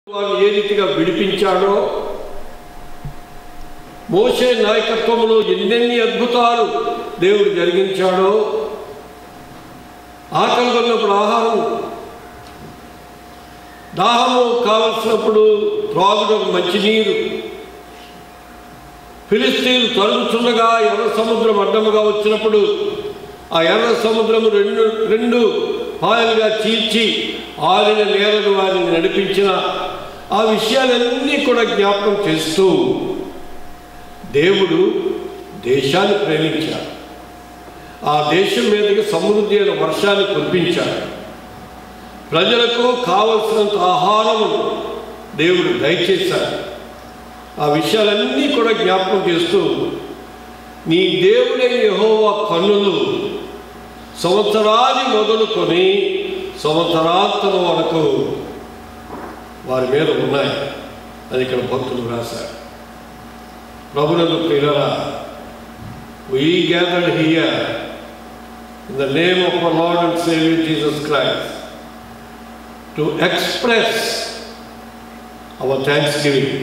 వారిని ఏ రీతిగా విడిపించాడో మోసే నాయకత్వంలో ఎన్నెన్ని అద్భుతాలు దేవుడు జరిగించాడో ఆకలి కొన్నప్పుడు ఆహారం దాహము కావలసినప్పుడు త్రాగుటకు మంచినీరు ఫిలిస్తీన్లు తరుగుచుండగా ఎర్ర సముద్రం అడ్డముగా వచ్చినప్పుడు ఆ ఎర్ర సముద్రము రెండు రెండు పాయలుగా చీల్చి ఆరిన నేలను వారిని నడిపించిన ఆ విషయాలన్నీ కూడా జ్ఞాపకం చేస్తూ దేవుడు దేశాన్ని ప్రేమించాడు ఆ దేశం మీదకి సమృద్ధి అయిన వర్షాన్ని కురిపించాడు ప్రజలకు కావలసినంత ఆహారము దేవుడు దయచేశాడు ఆ విషయాలన్నీ కూడా జ్ఞాపకం చేస్తూ నీ దేవుడైన యెహోవా కన్నులు సంవత్సరాది మొదలుకొని సంవత్సరాంతం వరకు వారి మీద ఉన్నాయి అని ఇక్కడ భక్తులు రాశారు ప్రభునందు ప్రియులరా we gathered here in the name of our lord and saviour Jesus Christ to express our thanksgiving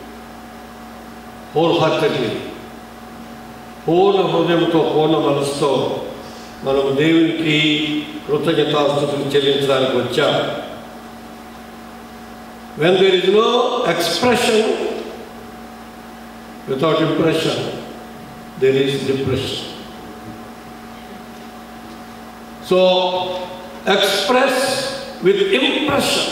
wholeheartedly పూర్ణ హృదయంతో పూర్ణ మనసుతో మనం దేవునికి కృతజ్ఞతాస్థుతులు చెల్లించడానికి వచ్చాం when there is no expression without impression there is depression so express with impression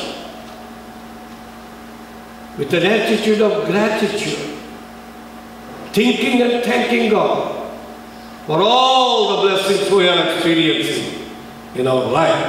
with an attitude of gratitude thinking and thanking God for all the blessings we are experiencing in our life.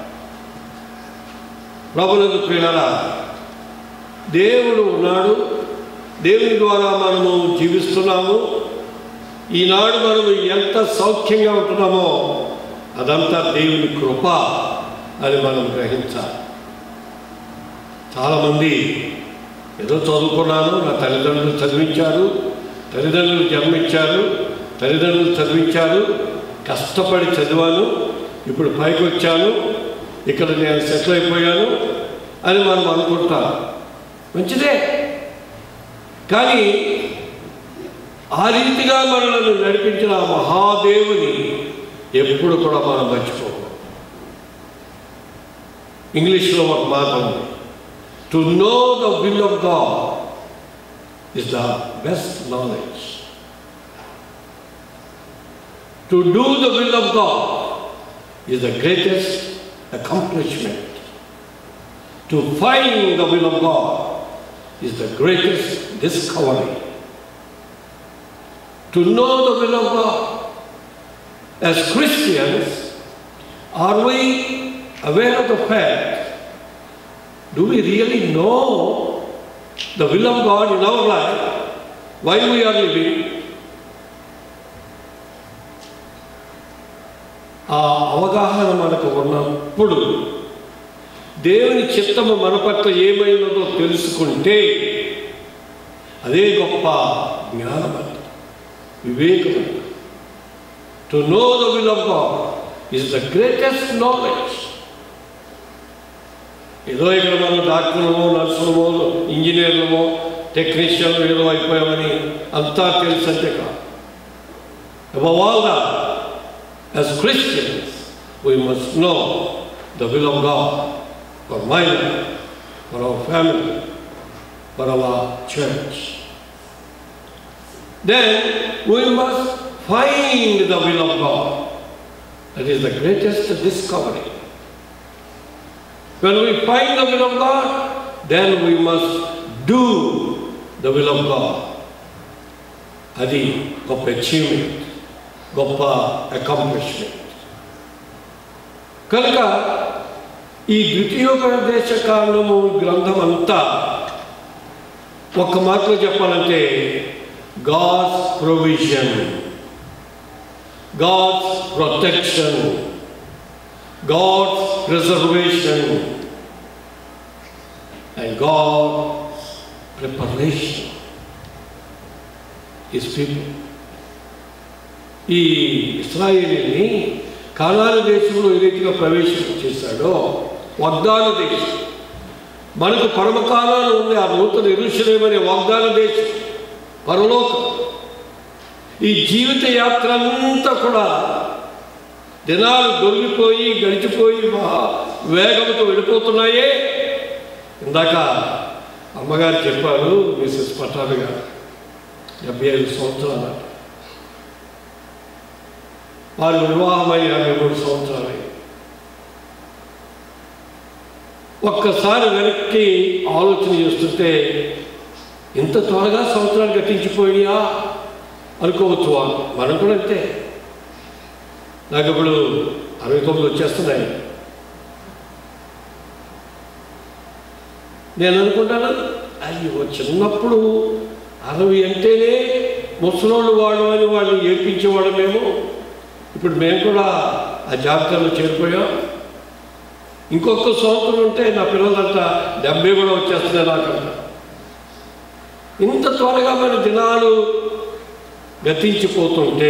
ప్రభునందు ప్రియులారా దేవుడు ఉన్నాడు దేవుని ద్వారా మనము జీవిస్తున్నాము ఈనాడు మనము ఎంత సౌఖ్యంగా ఉంటున్నామో అదంతా దేవుని కృప అని మనం గ్రహించాలి చాలామంది ఏదో చదువుకున్నాను నా తల్లిదండ్రులు చదివించారు తల్లిదండ్రులు జన్మించారు తల్లిదండ్రులు చదివించారు కష్టపడి చదివాను ఇప్పుడు పైకి వచ్చాను ఇక్కడ నేను సెటిల్ అయిపోయాను అని మనం అనుకుంటాం మంచిదే కానీ ఆ రీతిగా మనల్ని నడిపించిన ఆ మహాదేవుని ఎప్పుడు కూడా మనం మర్చిపోము ఇంగ్లీష్లో ఒక మాట ఉంది to know the will of God is the best knowledge. To do the will of God is the greatest accomplishment. To find the will of God is the greatest discovery. To know the will of God. As Christians, are we aware of the fact? Do we really know the will of God in our life while we are living, ఆ అవగాహన మనకు ఉన్నప్పుడు దేవుని చిత్తము మన పట్ల ఏమైనదో తెలుసుకుంటే అదే గొప్ప జ్ఞానమంట వివేకమంట to know the will of God is the greatest knowledge ఏదో ఇక్కడ మనం డాక్టర్లమో నర్సులమో ఇంజనీర్లమో టెక్నీషియన్లు ఏదో అయిపోయామని అంతా తెలుసు అంతే కాదు Above all that, as Christians, we must know the will of God for my life, for our family, for our church. Then we must find the will of God. That is the greatest discovery. When we find the will of God, then we must do the will of God. అది గొప్ప achievement గొప్ప accomplishment కనుక ఈ ద్వితీయోపదేశ కాండము గ్రంథం అంతా ఒక్క మాటలో చెప్పాలంటే God's provision God's protection God's preservation and God's preparation. His people. ఈ ఇస్రాయేలీని కానాల దేశంలో ఏ రీతిగా ప్రవేశం చేశాడో వాగ్దాన దేశం మనకు పరమకాలాలు ఉంది ఆ నూతన ఇరుషులేమనే వాగ్దాన దేశం పరలోకం ఈ జీవిత యాత్ర అంతా కూడా దినాలు దొరికిపోయి గడిచిపోయి మహా వేగంతో వెళ్ళిపోతున్నాయే ఇందాక అమ్మగారు చెప్పారు మిసెస్ పట్టాభి గారు డెబ్బై ఐదు సంవత్సరాలు వారు వివాహమై యాభై మూడు సంవత్సరాలు ఒక్కసారి వెనక్కి ఆలోచన చేస్తుంటే ఇంత త్వరగా సంవత్సరాలు గతించిపోయినాయా అనుకోవచ్చు వాళ్ళు మనం కూడా అంతే నాకు ఇప్పుడు అరవై తొమ్మిది వచ్చేస్తున్నాయి నేను అనుకుంటాను అయ్యో చిన్నప్పుడు అరవై అంటేనే ముసలోళ్ళు వాడు అని వాళ్ళని ఏడ్పించేవాడు మేము ఇప్పుడు మేము కూడా ఆ జాబితాలో చేరిపోయాం ఇంకొక సంవత్సరం ఉంటే నా పిల్లలంతా డెబ్బై కూడా వచ్చేస్తున్నాయి నాకంట ఇంత త్వరగా మన దినాలు గతించిపోతుంటే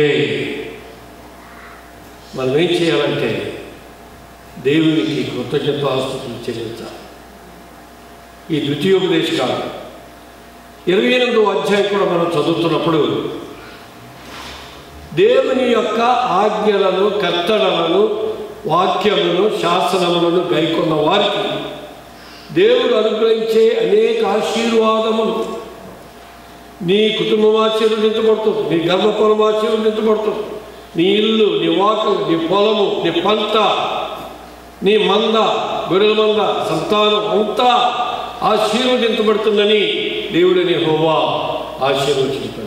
మనం ఏం చేయాలంటే దేవునికి కృతజ్ఞతాస్తుతులు చెల్లించాలి ఈ ద్వితీయోపదేశ కాలం ఇరవై ఎనిమిదో అధ్యాయం కూడా మనం చదువుతున్నప్పుడు దేవుని యొక్క ఆజ్ఞలను కట్టడలను వాక్యములను శాసనములను గైకొన్న వారికి దేవుడు అనుగ్రహించే అనేక ఆశీర్వాదములు నీ కుటుంబం ఆశీర్వదించబడుతుంది నీ గర్భఫలం ఆశీర్వదించబడుతుంది నీ ఇల్లు నీ వాకలు నీ పొలము నీ పంట నీ మంద గొర్రెల మంద సంతానం అంతా ఆశీర్వదించబడుతుందని దేవుడిని హోవా ఆశీర్వదించారు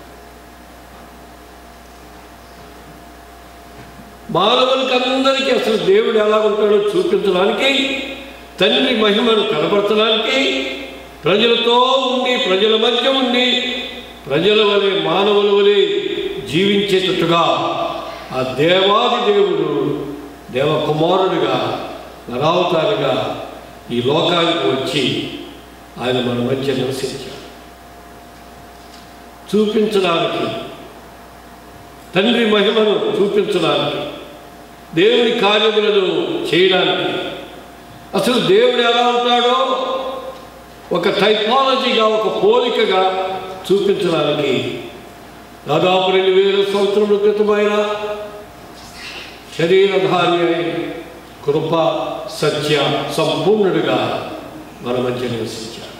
మానవునికి అందరికీ అసలు దేవుడు ఎలా ఉంటాడో చూపించడానికి తండ్రి మహిమను కనబరచడానికి ప్రజలతో ఉండి ప్రజల మధ్య ఉండి ప్రజల వలె మానవుల వలె జీవించేటట్టుగా ఆ దేవాది దేవుడు దేవకుమారుడిగా నరావతారుగా ఈ లోకానికి వచ్చి ఆయన మన మధ్య నివసించాడు చూపించడానికి తండ్రి మహిమను చూపించడానికి దేవుని కార్యములను చేయడానికి అసలు దేవుడు ఎలా ఉంటాడో ఒక టైపాలజీగా ఒక పోలికగా చూపించడానికి దాదాపు రెండు వేల సంవత్సరముల క్రితమైన శరీరధారి అయి కృప సత్య సంపూర్ణుడిగా మన మధ్య నివసించాడు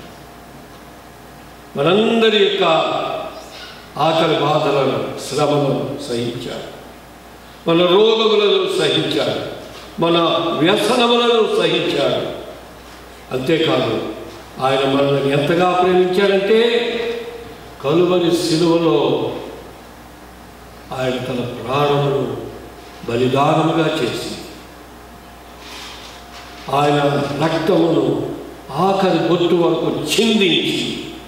మనందరి యొక్క ఆకలి బాధలను శ్రమలను సహించాడు మన రోగములను సహించాడు మన వ్యసనములను సహించాడు అంతేకాదు ఆయన మనల్ని ఎంతగా ప్రేమించాడంటే కలువరి శిలువలో ఆయన తన ప్రాణమును బలిదానముగా చేసి ఆయన రక్తమును ఆఖరి బొట్టు వరకు చిందించి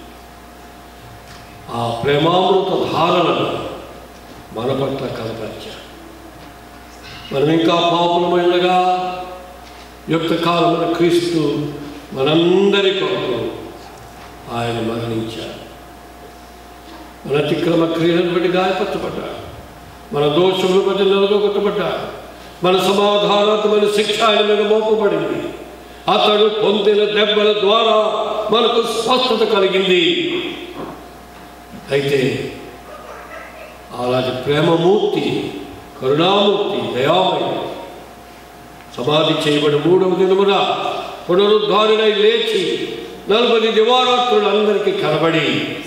ఆ ప్రేమామృత ధారణను మన పట్ల కనపరిచాడు మనం ఇంకా పాపులమైనగా యొక్క కాలమైన క్రీస్తు మనందరి కొరకు ఆయన మరణించాడు మన అతిక్రమ క్రియలను బట్టి గాయపరచబడ్డాడు మన దోషములు బట్టి నిలదొకట్టబడ్డాడు మన సమాధానాత్మైన శిక్ష ఆయన మీద మోపబడింది అతడు పొందిన దెబ్బల ద్వారా మనకు స్వస్థత కలిగింది అయితే అలాంటి ప్రేమమూర్తి కరుణామూర్తి దయామయ సమాధి చేయబడి మూడవ దినమున పునరుద్ధారుడై లేచి నలభై దివారాత్రులు అందరికీ కనబడి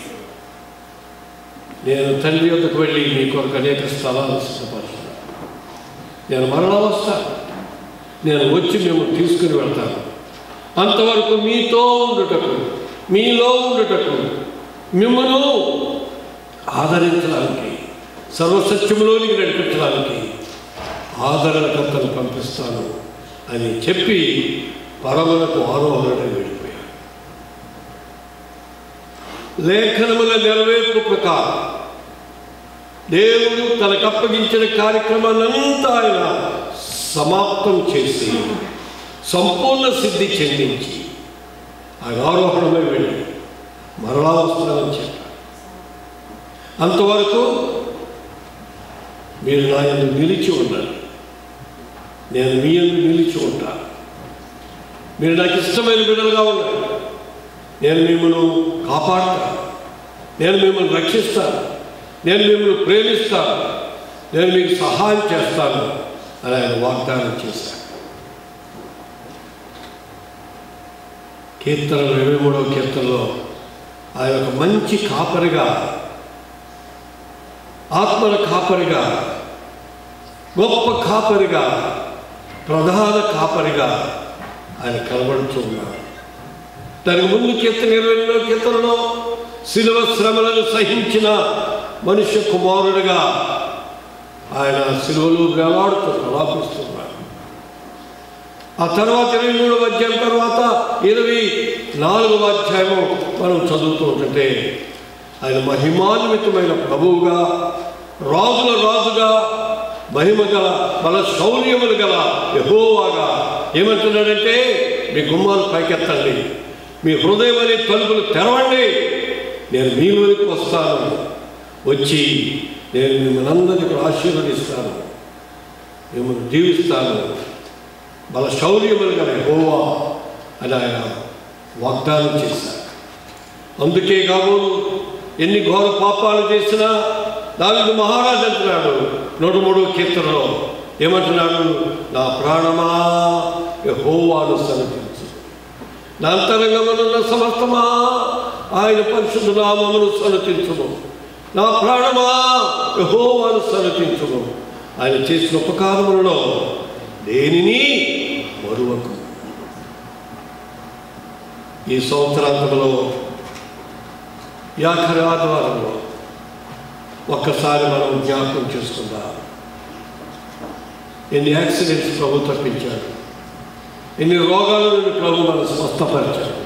నేను తండ్రి వద్దకు వెళ్ళి మీ కొరకు అనేక స్థలాలు సిద్ధపరుస్తాను నేను మరలా వస్తాను నేను వచ్చి మిమ్మల్ని తీసుకుని వెళ్తాను అంతవరకు మీతో ఉండుటకు మీలో ఉండుటకు మిమ్మను ఆదరించడానికి సర్వసత్యంలోనికి నడిపించడానికి ఆదరణకర్తను పంపిస్తాను అని చెప్పి పరములకు ఆరోహణ వెళ్ళిపోయాడు లేఖనముల నెరవేర్పు ప్రకారం దేవుడు తనకు అప్పగించిన కార్యక్రమాలంతా ఆయన సమాప్తం చేసి సంపూర్ణ సిద్ధి చెందించి ఆయన ఆరోహణమై వెళ్ళి మరలా వస్తానని చెప్పాడు అంతవరకు మీరు నా యందు నిలిచి ఉండాలి నేను మీ యందు నిలిచి ఉంటాను మీరు నాకు ఇష్టమైన బిడ్డలుగా ఉండండి నేను మిమ్మల్ని కాపాడుతాను నేను మిమ్మల్ని రక్షిస్తాను నేను మిమ్మల్ని ప్రేమిస్తాను నేను మీకు సహాయం చేస్తాను అని ఆయన వాగ్దానం చేశాను కీర్తన ఇరవై మూడవ కీర్తనలో ఆయన ఒక మంచి కాపరిగా ఆత్మల కాపరిగా గొప్ప కాపరిగా ప్రధాన కాపరిగా ఆయన కనబడుతూ ఉన్నాడు దానికి ముందు కీర్తన ఇరవై రెండవ కీర్తనలో శిలువ శ్రమలను సహించిన మనుష్య కుమారుడిగా ఆయన శిలువలు వేలాడుతూ ప్రలాపిస్తున్నాడు ఆ తర్వాత ఇరవై మూడవ అధ్యాయం తర్వాత ఇరవై నాలుగవ అధ్యాయము మనం చదువుతూ ఉంటుంటే ఆయన మహిమాన్వితమైన ప్రభువుగా రాజుల రాజుగా మహిమ గల బల శౌర్యములు గల యహోవాగా ఏమంటున్నాడంటే మీ గుమ్మాలు పైకెత్తండి మీ హృదయం అనే తలుపులు తెరవండి నేను మీలోనికి వస్తాను వచ్చి నేను మిమ్మల్ని అందరినీ కూడా ఆశీర్వదిస్తాను మిమ్మల్ని జీవిస్తాను బల శౌర్యములు గల యెహోవా అని ఆయన వాగ్దానం చేశారు అందుకే కాబోలు ఎన్ని ఘోర పాపాలు చేసినా దానికి మహారాజు అంటున్నాడు నూట మూడు కీర్తనలో ఏమంటున్నాడు నా ప్రాణమా యెహోవాను సన్నతించు నా అంతరంగమునున్న సమస్తమా ఆయన పరిశుద్ధ నామమును సన్నతించుము నా ప్రాణమా యెహోవాను సన్నతించుము ఆయన చేసిన ఉపకారములలో దేనిని మరువకు ఈ సంవత్సరాంతంలో ఈ ఆఖరి ఆదివారంలో ఒక్కసారి మనం జ్ఞాపకం చేసుకుందాం ఎన్ని యాక్సిడెంట్స్ ప్రభు తప్పించాడు ఎన్ని రోగాల నుండి ప్రభు మనం స్వస్థపరిచాడు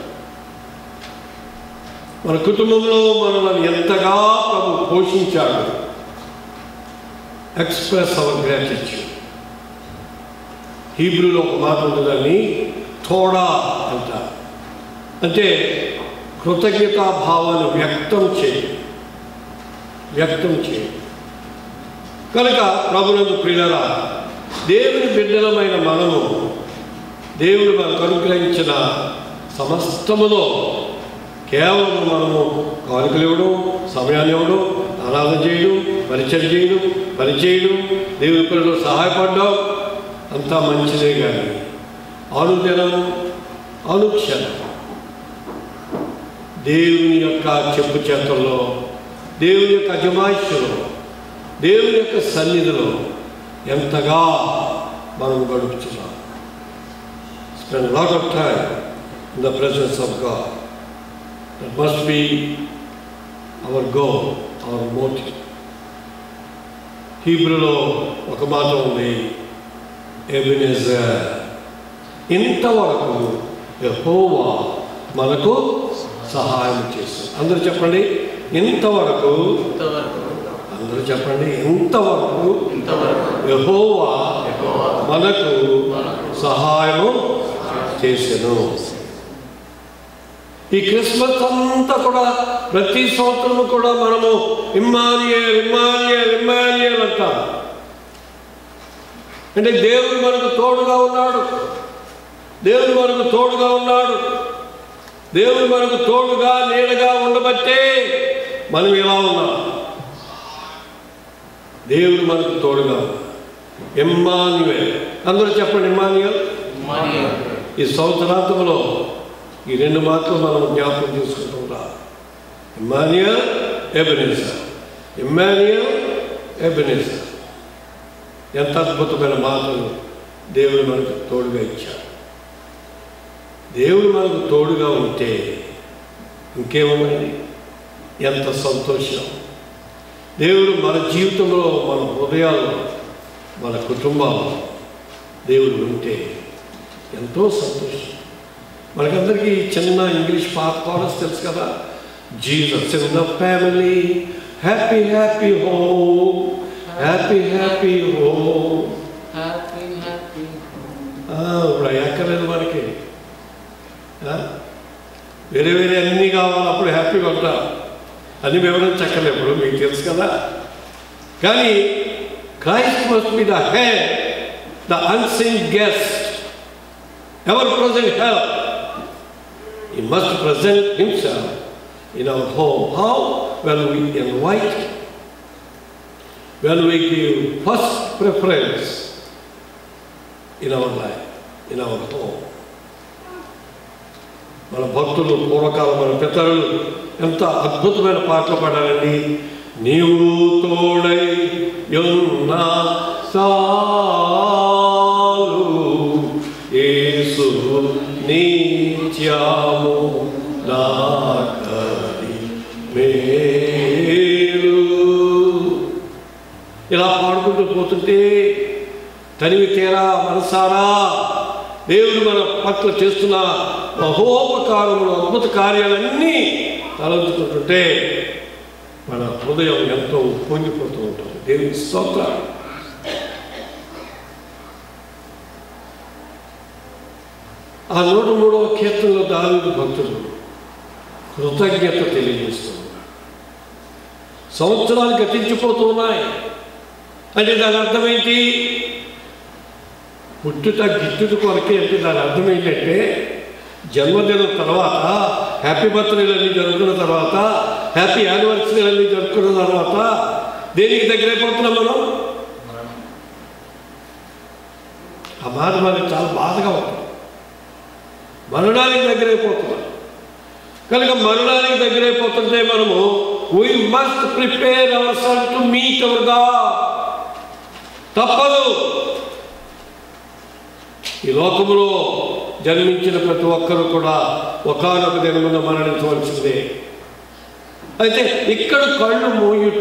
మన కుటుంబంలో మనల్ని ఎంతగా ప్రభు పోషించాడు ఎక్స్ప్రెస్ అవర్ గ్రాటిట్యూడ్ హీబ్రూలో ఒక మాట ఉంటుందని తోడా అంటారు అంటే కృతజ్ఞతా భావాన్ని వ్యక్తం చేయి వ్యక్తం చేయి కనుక ప్రభునందు ప్రియులరా దేవుని బిడ్డలమైన మనము దేవుడు మనకు అనుగ్రహించిన సమస్తములో కేవలం మనము కానుకలు ఇవ్వడం సమయాన్ని ఇవ్వడం ఆరాధన చేయడం పరిచయం చేయడం పనిచేయడం దేవుని పిల్లలు సహాయపడడం అంతా మంచిదే కానీ అనుదినం అనుక్షణం దేవుని యొక్క చెప్పు చేతల్లో దేవుని యొక్క అజమాయిష్యలో దేవుని యొక్క సన్నిధిలో ఎంతగా మనం గడుపుతున్నాం spend lot of time in the presence of God that must be our go our motive హీబ్రూలో ఒక మాట ఉంది ఎబినెజర్ ఇంతవరకు యెహోవా మనకు సహాయం చేశారు అందరూ చెప్పండి ఇంతవరకు ఇంతవరకు అందరూ చెప్పండి ఇంతవరకు ఇంతవరకు యెహోవా యెహోవా మనకు మనకు సహాయము చేసెను ఈ క్రిస్మస్ అంతా కూడా ప్రతి సంవత్సరం కూడా మనము ఇమ్మానియల్ ఇమ్మానియల్ ఇమ్మానియల్ అంటాం అంటే దేవుడు మనకు తోడుగా ఉన్నాడు దేవుడు మనకు తోడుగా ఉన్నాడు దేవుడు మనకు తోడుగా నీడగా ఉండబట్టే మనం ఇలా ఉన్నాం దేవుడు మనకు తోడుగా ఉన్నాడు. ఇమ్మాన్యుయల్ అందరూ చెప్పండి ఇమ్మాన్యుయల్ మరియు ఈ సంవత్సరాంతంలో ఈ రెండు మాటలు మనం జ్ఞాపకం చేసుకుంటుంటా ఇమ్మానియల్ ఎబెనేజర్ ఇమ్మానియల్ ఎబెనేజర్ ఎంత అద్భుతమైన మాటలు దేవుడు మనకు తోడుగా ఇచ్చాడు దేవుడు మనకు తోడుగా ఉంటే ఇంకేముందండి ఎంత సంతోషం దేవుడు మన జీవితంలో మన హృదయాల్లో మన కుటుంబాల్లో దేవుడు ఉంటే ఎంతో సంతోషం మనకందరికీ ఈ చిన్న ఇంగ్లీష్ పాత కోరస్ తెలుసు కదా Jesus in the family happy happy home happy happy home happy happy ఇప్పుడు ఎక్కలేదు మనకి ఆ? వేరే వేరే అన్నీ కావాలి అప్పుడు హ్యాపీగా ఉంటాం అన్ని వివరం చక్కలేప్పుడు మీకు తెలుసు కదా కానీ Christ must be the head the unseen guest ever present help. He must present himself in our home. How? When we invite, when we give first preference in our life, in our home. మన భక్తులు పూర్వకాలం మన పితరులు ఎంత అద్భుతమైన పాటలు పాడారండి నీవు తోడై యున్న సాలు యేసు నీత్యాము నాకరి మేలు ఇలా పాడుకుంటూ పోతుంటే తనివి తీరా మనసారా దేవుడు మన పట్ల చేస్తున్న మహోపకారములు అద్భుత కార్యాలన్నీ తలంచుకుంటుంటే మన హృదయం ఎంతో పొంగిపోతూ ఉంటుంది దేవుని స్తోత్ర ఆ నూట మూడవ కీర్తనలో దావిదు భక్తులు కృతజ్ఞత తెలియజేస్తున్నారు సంవత్సరాలు గతించిపోతూ ఉన్నాయి అంటే దాని అర్థం ఏంటి పుట్టుట గిట్టుట కొరకే అంటే దాని అర్థం ఏంటంటే జన్మదినం తర్వాత హ్యాపీ బర్త్డేలన్నీ జరుపుకున్న తర్వాత హ్యాపీ యానివర్సరీలన్నీ జరుపుకున్న తర్వాత దేనికి దగ్గరైపోతున్నాం మనం ఆ మాట మనకి చాలా బాధగా ఉంటుంది మరణానికి దగ్గరైపోతున్నాం కనుక మరణానికి దగ్గరైపోతుంటే మనము we must prepare our son to meet our గా తప్పదు ఈ లోకములో జన్మించిన ప్రతి ఒక్కరు కూడా ఒకనొక దినమున మరణించవలసిందే అయితే ఇక్కడ కళ్ళు మూయుట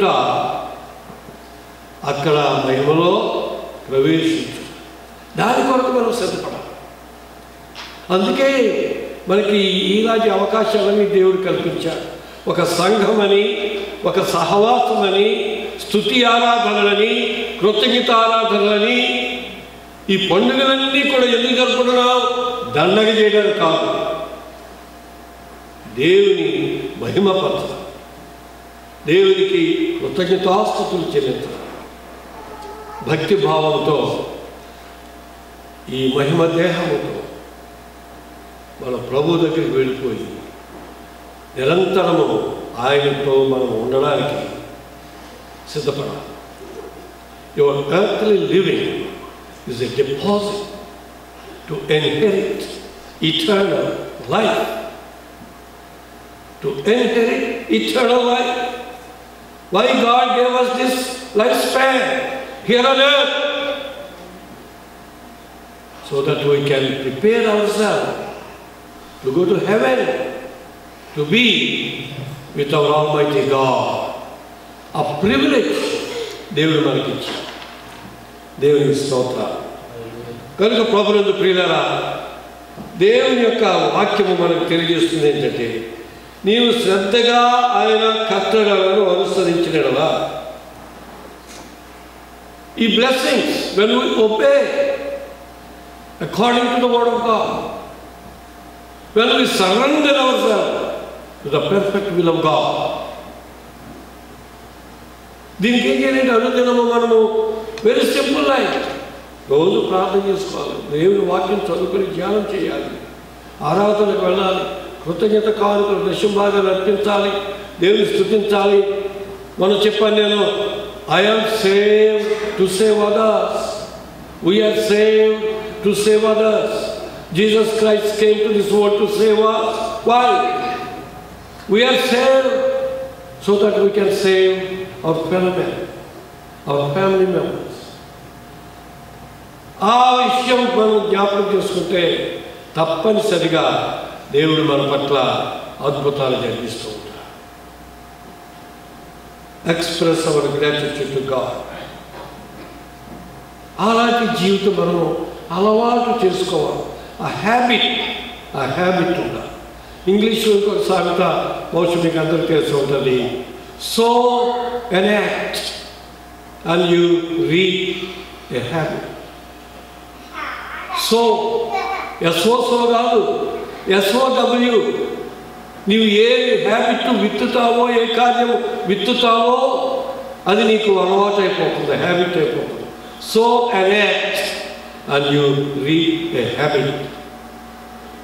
అక్కడ మహిమలో ప్రవేశించు దాని కొరకు మనం సిద్ధపడాలి అందుకే మనకి ఈనాటి అవకాశాలన్నీ దేవుడు కల్పించాడు ఒక సంఘమని ఒక సహవాసమని స్థుతి ఆరాధనలని కృతజ్ఞత ఆరాధనలని ఈ పండుగలన్నీ కూడా ఎందుకు జరుపుకుంటున్నాం దండగ చేయడానికి కాదు దేవుని మహిమపరచడం దేవునికి కృతజ్ఞతాస్థుతులు చెల్లించడం భక్తి భావంతో ఈ మహిమ దేహముతో మన ప్రభు దగ్గరికి వెళ్ళిపోయి నిరంతరము ఆయనతో మనం ఉండడానికి సిద్ధపడాలి your earthly living is a deposit to inherit eternal life. To inherit eternal life. Why God gave us this lifespan here on earth? So that we can prepare ourselves to go to heaven, to be with our Almighty God. A privilege దేవుడు మనకి ఇచ్చాడు దేవునికి స్తోత్ర కనుక ప్రభునందు ప్రియులరా దేవుని యొక్క వాక్యము మనకు తెలియజేస్తుంది ఏంటంటే నీవు శ్రద్ధగా ఆయన కట్టడలను అనుసరించినడవా ఈ blessings when we obey according to the word of God when we surrender our self to the perfect will of God దీనికి ఏం చేయాలంటే అనుదినము మనము వెరీ సింపుల్ లైఫ్ రోజు ప్రార్థన చేసుకోవాలి దేవుని వాక్యం చదువుకొని ధ్యానం చేయాలి ఆరాధనకు వెళ్ళాలి కృతజ్ఞత కానుకలు దశంభాగాలు అర్పించాలి దేవుని స్థుతించాలి మనం చెప్పాను నేను I am save to save others we are save to save others Jesus Christ came to this world to save us why we are save so that we can save our fellow men, our family members. ఆ విషయం మనం జ్ఞాపకం చేసుకుంటే తప్పనిసరిగా దేవుడు మన పట్ల అద్భుతాలు జరిగిస్తూ ఉంటాడు express our gratitude to God అలాంటి జీవితం మనం అలవాటు చేసుకోవాలి ఆ హ్యాబిట్ ఆ హ్యాబిట్ ఉండాలి ఇంగ్లీష్లో ఇంకొక సామెత బహుశా మీకు అందరికీ తెలిసి ఉంటుంది sow an act and you reap a habit sow S O sow కాదు ఎస్ఓ డబ్ల్యూ నీవు ఏ హ్యాబిట్ విత్తుతావో ఏ కార్యం విత్తుతావో అది నీకు అలవాటు అయిపోతుంది హ్యాబిట్ అయిపోతుంది sow an act and you reap a habit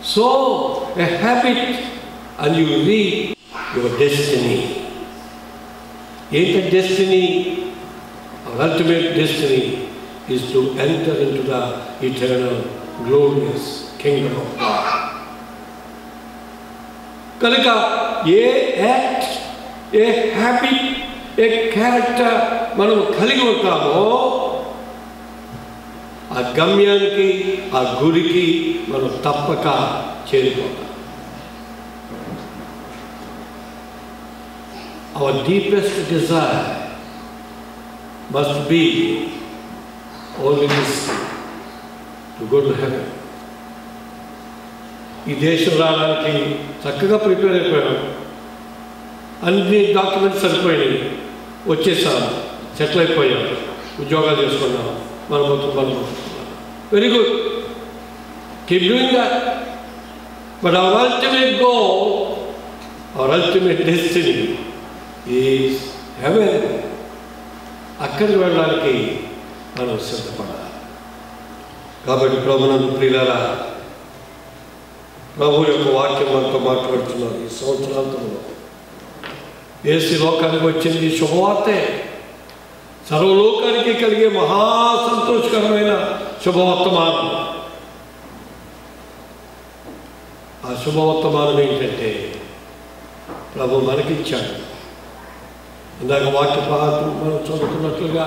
So, a habit and you reach your destiny. ఏంటి destiny our ultimate destiny is to enter into the eternal, glorious kingdom of God. కనుక a act a habit a character మనం కలిగి ఉంటామో ఆ గమ్యానికి ఆ గురికి మనం తప్పక చేరిపోతాం our deepest desire must be only this to go to heaven. ఈ దేశం రావడానికి చక్కగా ప్రిపేర్ అయిపోయాం అన్ని డాక్యుమెంట్స్ సరిపోయినాయి వచ్చేసాం సెటిల్ అయిపోయాం ఉద్యోగాలు చేసుకున్నాం మన బతుకు మనం very good keep doing that but our ultimate goal our ultimate destiny is heaven అక్కడికి వెళ్ళడానికి మనం సిద్ధపడాలి కాబట్టి ప్రభునందు ప్రియులారా ప్రభు యొక్క వాక్యం మనతో మాట్లాడుతున్నారు ఈ సంవత్సరాంతంలో ఏసీ లోకానికి వచ్చింది శుభవార్తే సర్వలోకానికి కలిగే మహా సంతోషకరమైన శుభవర్తమానం ఆ శుభవర్తమానం ఏంటంటే ప్రభు మనకిచ్చాడు ఇందాక వాక్య పాఠం మనం చదువుతున్నట్లుగా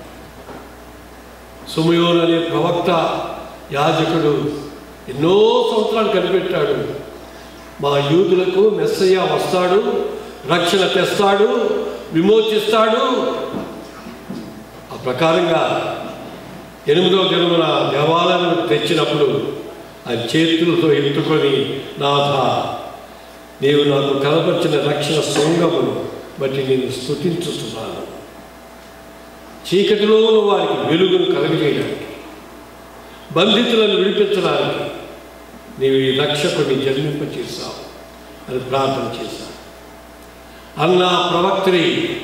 సుమయోన్ అనే ప్రవక్త యాజకుడు ఎన్నో సంవత్సరాలు కనిపెట్టాడు మా యూదులకు మెస్సయ్య వస్తాడు రక్షణ తెస్తాడు విమోచిస్తాడు ఆ ప్రకారంగా ఎనిమిదవ జన్మన దేవాలయం తెచ్చినప్పుడు ఆ చేతులతో ఎత్తుకొని నాథ నీవు నాకు కనపరిచిన రక్షణ సంగమును బట్టి నేను స్థుతించుతున్నాను చీకటిలో ఉన్న వారికి వెలుగును కలగజేయడానికి బంధితులను విడిపించడానికి నీవు ఈ రక్షకుడిని జన్మింపచేశావు అని ప్రార్థన చేశాను అన్న ప్రవక్త్రి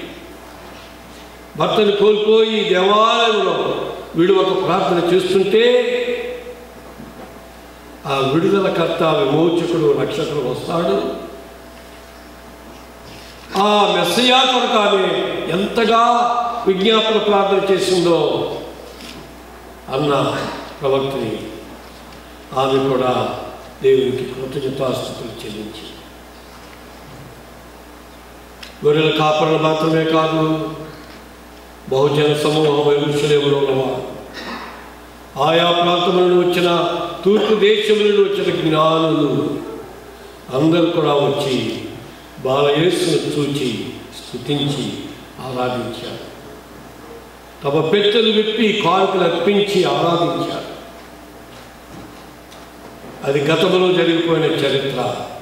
భర్తను కోల్పోయి దేవాలయంలో వీడు ఒక ప్రార్థన చేస్తుంటే ఆ విడుదలకర్త విమోచకుడు రక్షకుడు వస్తాడు ఆ మెస్సయా కొరకు ఆమె ఎంతగా విజ్ఞాపన ప్రార్థన చేసిందో అన్న ప్రవక్తని ఆమె కూడా దేవునికి కృతజ్ఞతాస్థుతులు చెల్లించి గొర్రెల కాపరలు మాత్రమే కాదు బహుజన సమూహం ఎరుసలేములో ఉన్నవారు ఆయా ప్రాంతముల నుండి వచ్చిన తూర్పు దేశముల నుండి వచ్చిన జ్ఞానులు అందరూ కూడా వచ్చి బాలయేసును చూచి స్తుతించి ఆరాధించారు తమ పెట్టెలు విప్పి కానుకలు అర్పించి ఆరాధించారు అది గతంలో జరిగిపోయిన చరిత్ర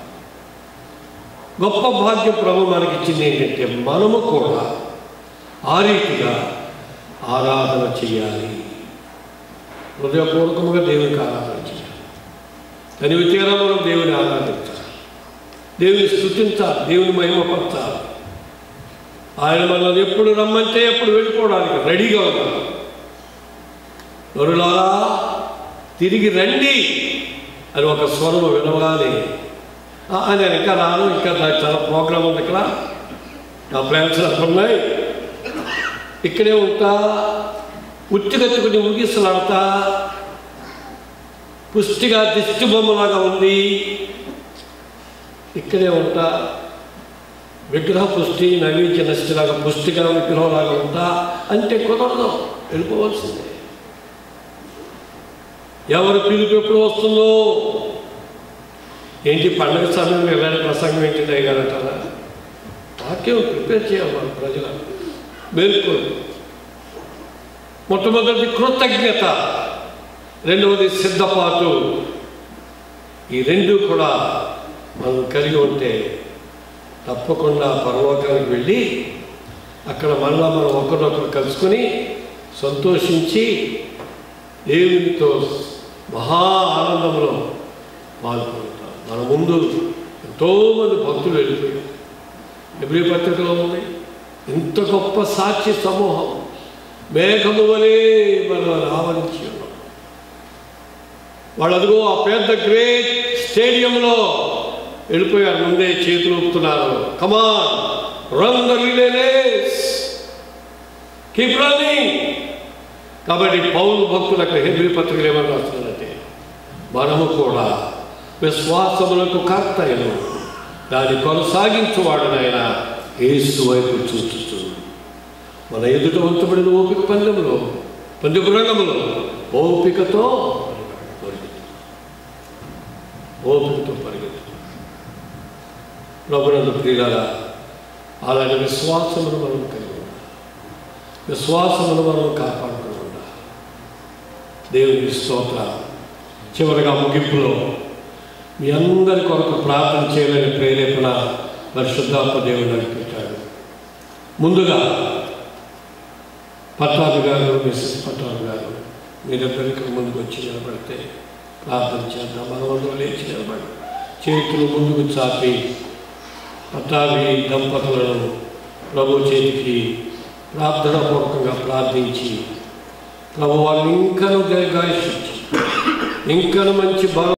గొప్ప భాగ్యం ప్రభు మనకిచ్చింది ఏంటంటే మనము కూడా ఆ రీతిగా ఆరాధన చేయాలి హృదయపూర్వకముగా దేవునికి ఆరాధన చేయాలి తనివి తీరా మనం దేవుని ఆరాధించాలి దేవుని స్థుతించాలి దేవుని మహిమపరచాలి ఆయన మనల్ని ఎప్పుడు రమ్మంటే ఎప్పుడు వెళ్ళిపోవడానికి రెడీగా ఉన్నాం నరులారా తిరిగి రండి అని ఒక స్వరం వినగానే "ఆ, నేను ఇంకా రాను ఇంకా నాకు చాలా ప్రోగ్రామ్ ఉంది ఇక్కడ నా ప్లాన్స్ అక్కడ ఉన్నాయి ఇక్కడే ఉంటా ఉట్టిగట్టుకుని ముగిసలాడతా పుష్టిగా దిష్టి బొమ్మలాగా ఉంది ఇక్కడే ఉంటా విగ్రహ పుష్టి నైవేద్య నష్టిలాగా పుష్టిగా విగ్రహంలాగా ఉంటా అంటే కుదరదు వెళ్ళిపోవాల్సిందే ఎవరు పిలుపు ఎప్పుడు వస్తుందో ఏంటి పండగ సమయం ఎలాంటి ప్రసంగం ఏంటి దయగారంటారా వాక్యం ప్రిపేర్ చేయాలి మన ప్రజలను మేల్కొని మొట్టమొదటి కృతజ్ఞత రెండవది సిద్ధపాటు ఈ రెండు కూడా మనం కలిగి ఉంటే తప్పకుండా పరలోకానికి వెళ్ళి అక్కడ మళ్ళా మనం ఒకరినొకరు కలుసుకొని సంతోషించి దేవునితో మహా ఆనందంలో పాల్గొంటాం మన ముందు ఎంతోమంది భక్తులు వెళ్ళిపోయారు ఎబ్రి పత్రికలో ఉంది ఇంత గొప్ప సాక్షి సమూహం మేఘము వలె మనం ఆవరించి ఉన్నాం వాళ్ళు అదిగో ఆ పెద్ద గ్రేట్ స్టేడియంలో వెళ్ళిపోయారు ముందే చేతులు ఊపుతున్నారు come on run the relays keep running కాబట్టి పౌరు భక్తులకు హెబ్రి పత్రికలు ఏమని రాస్తున్నారంటే మనము కూడా విశ్వాసములకు కర్తయ్యను దాన్ని కొనసాగించువాడు నాయన ఏసు వైపు చూచుచు మన ఎదుట ఉంచబడిన ఓపిక పందెంలో పందెపు రంగంలో ఓపికతో పరిగెత్తు. ఓపికతో పరిగెత్తు ప్రభునందు ప్రియులారా అలాంటి విశ్వాసమును మనం కలిగి ఉండాలి విశ్వాసమును మనం కాపాడుకుని ఉండాలి దేవుని స్తోత్ర చివరిగా ముగింపులో మీ అందరి కొరకు ప్రార్థన చేయాలని ప్రేరేపణ పరిశుద్ధాత్మ దేవుడు నడిపించాడు ముందుగా పట్టాభి గారు మిస్సెస్ పట్టాభి గారు మీరిద్దరికి ముందుకు వచ్చి నిలబడితే ప్రార్థన చేద్దాం మనవందరూ లేచి నిలబడి చేతులు ముందుకు చాపి పట్టాభి దంపతులను ప్రభు చేతికి ప్రార్థనాపూర్వకంగా ప్రార్థించి ప్రభు వాళ్ళు ఇంకను దీర్ఘాయుష్ ఇంకను మంచి బలం